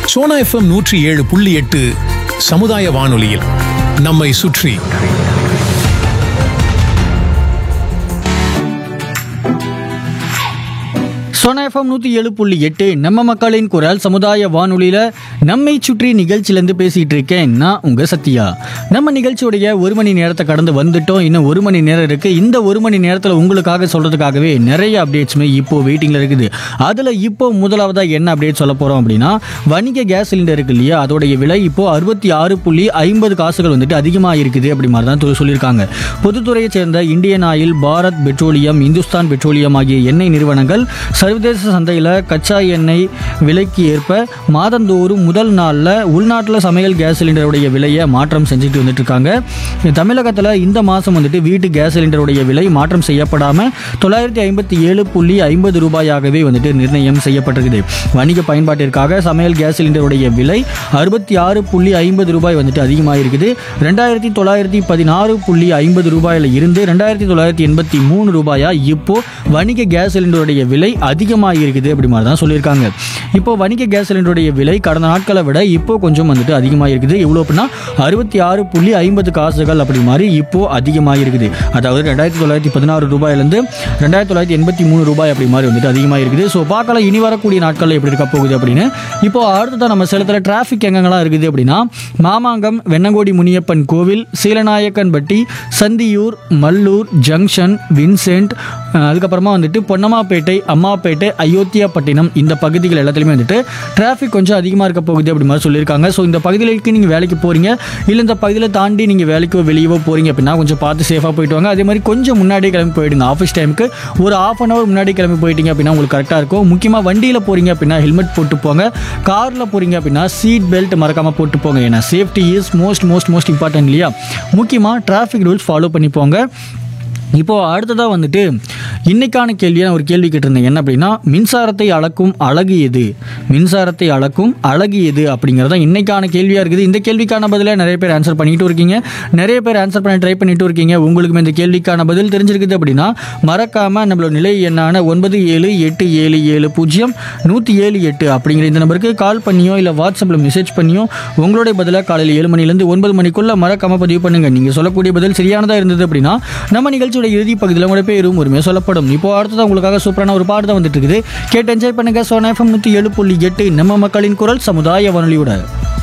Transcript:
Sona FM நூற்றி ஏழு புள்ளி எட்டு சமுதாய வானொலியில் நம்மை சுற்றி சோனா எஃப்எம் நூற்றி ஏழு புள்ளி எட்டு நம்ம மக்களின் குரல் சமுதாய வானொலியில் நம்மை சுற்றி நிகழ்ச்சியிலேருந்து பேசிகிட்டு இருக்கேன் நான் உங்கள் சத்யா நம்ம நிகழ்ச்சியுடைய ஒரு மணி நேரத்தை கடந்து வந்துட்டோம் இன்னும் ஒரு மணி நேரம் இருக்குது இந்த ஒரு மணி நேரத்தில் உங்களுக்காக சொல்கிறதுக்காகவே நிறைய அப்டேட்ஸுமே இப்போது வெயிட்டிங்கில் இருக்குது அதில் இப்போ முதலாவதாக என்ன அப்டேட் சொல்ல போகிறோம் அப்படின்னா வணிக கேஸ் சிலிண்டர் இருக்கு இல்லையா அதோடைய விலை இப்போ அறுபத்தி ஆறு புள்ளி ஐம்பது காசுகள் வந்துட்டு அதிகமாக இருக்குது அப்படி மாதிரி தான் தொ- சொல்லியிருக்காங்க பொதுத்துறையைச் சேர்ந்த Indian Oil Bharat Petroleum Hindustan Petroleum ஆகிய எண்ணெய் நிறுவனங்கள் சர்வதேச சந்தையில் கச்சா எண்ணெய் விலைக்கு ஏற்ப மாதந்தோறும் முதல் நாளில் உள்நாட்டில் சமையல் கேஸ் சிலிண்டருடைய விலையை மாற்றம் செஞ்சுட்டு வந்துட்டு இருக்காங்க தமிழகத்தில் இந்த மாதம் வந்துட்டு வீட்டு கேஸ் சிலிண்டருடைய விலை மாற்றம் செய்யப்படாமல் தொள்ளாயிரத்தி ஐம்பத்தி ஏழு புள்ளி ஐம்பது ரூபாயாகவே வந்துட்டு நிர்ணயம் செய்யப்பட்டிருக்குது வணிக பயன்பாட்டிற்காக சமையல் கேஸ் சிலிண்டருடைய விலை அறுபத்தி ஆறு புள்ளி ஐம்பது ரூபாய் வந்துட்டு அதிகமாக இருக்குது ரெண்டாயிரத்தி தொள்ளாயிரத்தி பதினாறு புள்ளி ஐம்பது ரூபாயில் இருந்து ரெண்டாயிரத்தி தொள்ளாயிரத்தி எண்பத்தி மூணு ரூபாயா இப்போ வணிக கேஸ் சிலிண்டருடைய விலை அதிகமாக இருக்குது அப்படி மாதிரி தான் சொல்லியிருக்காங்க இப்போ வணிக கேஸ் சிலிண்டருடைய விலை கடந்த நாட்களை விட இப்போ கொஞ்சம் வந்துட்டு அதிகமாக இருக்குது எவ்வளோ அப்படின்னா அறுபத்தி ஆறு புள்ளி ஐம்பது காசுகள் அப்படி மாதிரி இப்போ அதிகமாக இருக்குது அதாவது ரெண்டாயிரத்தி தொள்ளாயிரத்தி பதினாறு ரூபாயிலேருந்து ரெண்டாயிரத்தி தொள்ளாயிரத்தி எண்பத்தி மூணு ரூபாய் அப்படி மாதிரி வந்துட்டு அதிகமாக இருக்குது ஸோ பார்க்கலாம் இனி வரக்கூடிய நாட்களில் எப்படி இருக்க போகுது அப்படின்னு இப்போ அடுத்ததான் நம்ம சேலத்தில் டிராஃபிக் எங்கெங்கெல்லாம் இருக்குது அப்படின்னா மாமாங்கம் வெண்ணங்கோடி முனியப்பன் கோவில் சீலநாயக்கன்பட்டி சந்தியூர் மல்லூர் ஜங்ஷன் வின்சென்ட் அஹ், அதுக்கப்புறமா வந்துட்டு பொன்னம்மாப்பேட்டை அம்மாப்பேட்டை அயோத்தியாப்பட்டினம் இந்த பகுதிகள் எல்லாத்துலேயுமே வந்துட்டு டிராஃபிக் கொஞ்சம் அதிகமாக இருக்க போகுது அப்படி மாதிரி சொல்லியிருக்காங்க ஸோ இந்த பகுதிகளுக்கு நீங்கள் வேலைக்கு போகிறீங்க இல்லை இந்த பகுதியில் தாண்டி நீங்கள் வேலைக்கோ வெளியவோ போகிறீங்க அப்படின்னா கொஞ்சம் பார்த்து சேஃபாக போயிட்டு வாங்க அதே மாதிரி கொஞ்சம் முன்னாடியே கிளம்பி போயிடுங்க ஆஃபீஸ் டைமுக்கு ஒரு ஆஃப் அன் ஹவர் முன்னாடி கிளம்பி போயிட்டீங்க அப்படின்னா உங்களுக்கு கரெக்டாக இருக்கும் முக்கியமாக வண்டியில் போகிறீங்க அப்படின்னா ஹெல்மெட் போட்டு போங்க காரில் போகிறீங்க அப்படின்னா சீட் பெல்ட் மறக்காமல் போட்டு போங்க ஏன்னா safety is most most most important இல்லையா முக்கியமாக டிராஃபிக் ரூல்ஸ் ஃபாலோ பண்ணி போங்க இப்போது அடுத்ததாக வந்துட்டு இன்னைக்கான கேள்வியை நான் ஒரு கேள்வி கேட்டிருந்தேன் என்ன அப்படின்னா மின்சாரத்தை அளக்கும் அழகு எது மின்சாரத்தை அளக்கும் அழகு எது அப்படிங்கிறது தான் இன்னைக்கான கேள்வியாக இருக்குது இந்த கேள்விக்கான பதிலை நிறைய பேர் ஆன்சர் பண்ணிட்டு இருக்கீங்க நிறைய பேர் ஆன்சர் பண்ண ட்ரை பண்ணிட்டு இருக்கீங்க உங்களுக்கும் இந்த கேள்விக்கான பதில் தெரிஞ்சிருக்குது அப்படின்னா மறக்காமல் நம்மளோட நிலை எண்ணான ஒன்பது ஏழு எட்டு ஏழு ஏழு பூஜ்ஜியம் நூற்றி ஏழு எட்டு அப்படிங்கிற இந்த நம்பருக்கு கால் பண்ணியோ இல்லை வாட்ஸ்அப்பில் மெசேஜ் பண்ணியோ உங்களுடைய பதிலாக காலையில் ஏழு மணிலேருந்து ஒன்பது மணிக்குள்ளே மறக்காமல் பதிவு பண்ணுங்கள் நீங்கள் சொல்லக்கூடிய பதில் சரியானதாக இருந்தது அப்படின்னா நம்ம நிகழ்ச்சியோட இறுதி பகுதியில் உங்களோட பேரும் உரிமையாக சொல்லப்படும் இப்போ அடுத்தது உங்களுக்காக சூப்பரான ஒரு பாட்டு தான் வந்துட்டு இருக்குது கேட்டு என்ஜாய் பண்ணுங்க சோனா எஃப்எம் நூற்றி ஏழு புள்ளி எட்டு நம்ம மக்களின் குரல் சமுதாய வானொலியோட